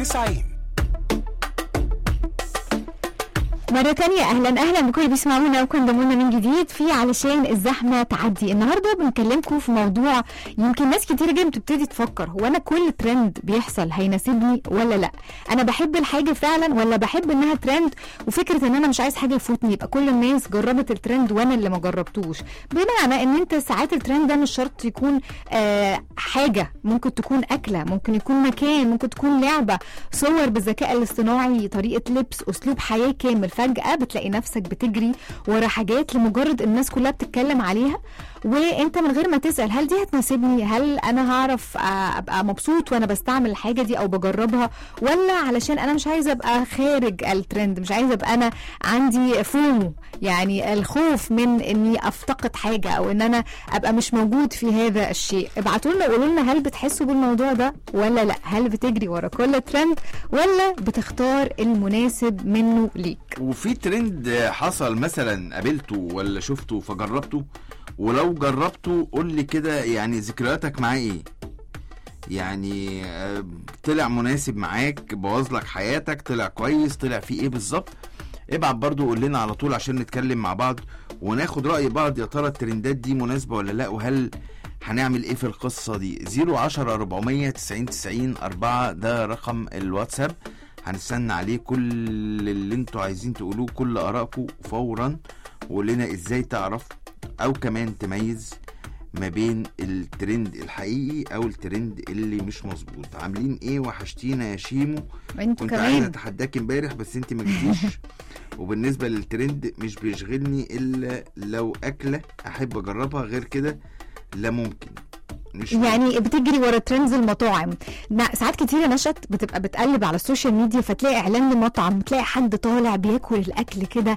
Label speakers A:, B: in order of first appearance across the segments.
A: 90
B: مرة تانية أهلا أهلا بكل اللي بيسمعونا وكنتم من جديد في علشان الزحمة تعدي النهاردة بنكلمكم في موضوع يمكن ناس كتير جدا بتبتدي تفكر هو أنا كل ترند بيحصل هيناسبني ولا لأ أنا بحب الحاجة فعلا ولا بحب إنها ترند وفكرة إن أنا مش عايز حاجة يفوتني يبقى كل الناس جربت الترند وأنا اللي ما جربتوش بمعنى إن أنت ساعات الترند ده مش شرط يكون آه حاجة ممكن تكون أكلة ممكن يكون مكان ممكن تكون لعبة صور بالذكاء الاصطناعي طريقة لبس أسلوب حياة كامل فجأة بتلاقي نفسك بتجري ورا حاجات لمجرد الناس كلها بتتكلم عليها وانت من غير ما تسأل هل دي هتناسبني هل انا هعرف آه، ابقى مبسوط وانا بستعمل الحاجة دي او بجربها ولا علشان انا مش عايزة ابقى خارج الترند مش عايزة ابقى انا عندي فومو يعني الخوف من اني افتقد حاجة او ان انا ابقى مش موجود في هذا الشيء ابعتوا لنا وقولوا لنا هل بتحسوا بالموضوع ده ولا لا هل بتجري ورا كل ترند ولا بتختار المناسب منه ليك
C: وفي ترند حصل مثلا قابلته ولا شفته فجربته ولو جربته قول لي كده يعني ذكرياتك معاه ايه يعني آه، طلع مناسب معاك بوظ لك حياتك طلع كويس طلع فيه ايه بالظبط ابعت برضو قول لنا على طول عشان نتكلم مع بعض وناخد رأي بعض يا ترى الترندات دي مناسبة ولا لا وهل هنعمل ايه في القصة دي 010 400 90 90 4 ده رقم الواتساب هنستنى عليه كل اللي انتوا عايزين تقولوه كل ارائكم فورا وقول لنا ازاي تعرف او كمان تميز ما بين الترند الحقيقي او الترند اللي مش مظبوط عاملين ايه وحشتينا يا شيمو
B: انتوا
C: كنت عايز
B: كمان
C: اتحداك امبارح بس انت ما جيتيش وبالنسبه للترند مش بيشغلني الا لو اكله احب اجربها غير كده لا ممكن مش
B: يعني بتجري ورا ترندز المطاعم نا- ساعات كتيرة نشأت بتبقى بتقلب على السوشيال ميديا فتلاقي اعلان لمطعم تلاقي حد طالع بياكل الاكل كده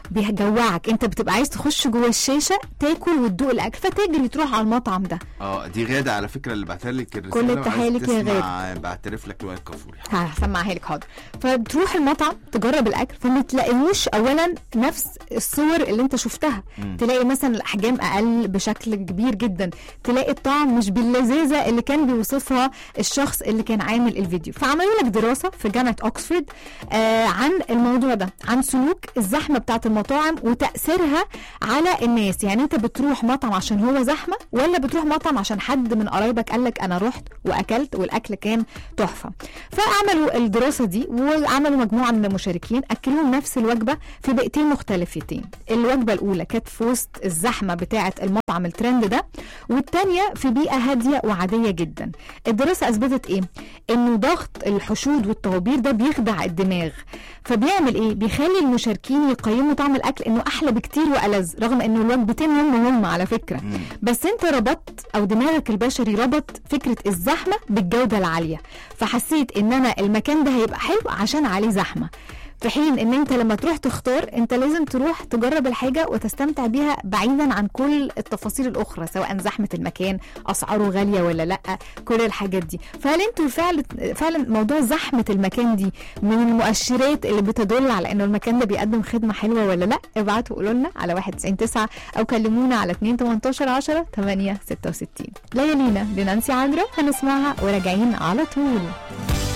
B: بيجوعك انت بتبقى عايز تخش جوه الشاشة تاكل وتدوق الاكل فتجري تروح على المطعم ده
C: اه دي غاده على فكره اللي بعتها لك الرساله
B: كل
C: وعايز
B: التحية لك يا
C: تسمع بعترف لك وائل كفوري
B: هسمعها لك حاضر فتروح المطعم تجرب الاكل فما تلاقيهوش اولا نفس الصور اللي انت شفتها
C: مم.
B: تلاقي مثلا الاحجام اقل بشكل كبير جدا تلاقي الطعم مش باللذاذه اللي كان بيوصفها الشخص اللي كان عامل الفيديو فعملوا لك دراسه في جامعه اوكسفورد آه عن الموضوع ده عن سلوك الزحمه بتاعه المطاعم وتاثيرها على الناس يعني انت بتروح مطعم عشان هو زحمه ولا بتروح مطعم عشان حد من قرايبك قال لك انا رحت واكلت والاكل كان تحفه فعملوا الدراسه دي وعملوا مجموعه من المشاركين اكلوهم نفس الوجبه في بيئتين مختلفتين الوجبه الاولى كانت في وسط الزحمه بتاعه المطعم الترند ده والتانيه في بيئه هاديه وعاديه جدا الدراسه اثبتت ايه انه ضغط الحشود والطوابير ده بيخدع الدماغ فبيعمل ايه بيخلي المشاركين يقيموا طعم الاكل انه احلى بكتير والذ رغم انه الوجبتين هم هم على فكره
C: مم.
B: بس انت ربطت او دماغك البشري ربط فكره الزحمه بالجوده العاليه فحسيت ان انا المكان ده هيبقى حلو عشان عليه زحمه في حين ان انت لما تروح تختار انت لازم تروح تجرب الحاجه وتستمتع بيها بعيدا عن كل التفاصيل الاخرى سواء زحمه المكان اسعاره غاليه ولا لا كل الحاجات دي فهل انتوا فعلا فعلا موضوع زحمه المكان دي من المؤشرات اللي بتدل على انه المكان ده بيقدم خدمه حلوه ولا لا ابعتوا قولوا لنا على 199 او كلمونا على 2 18 10 8 66 ليالينا لنانسي عجرم هنسمعها وراجعين على طول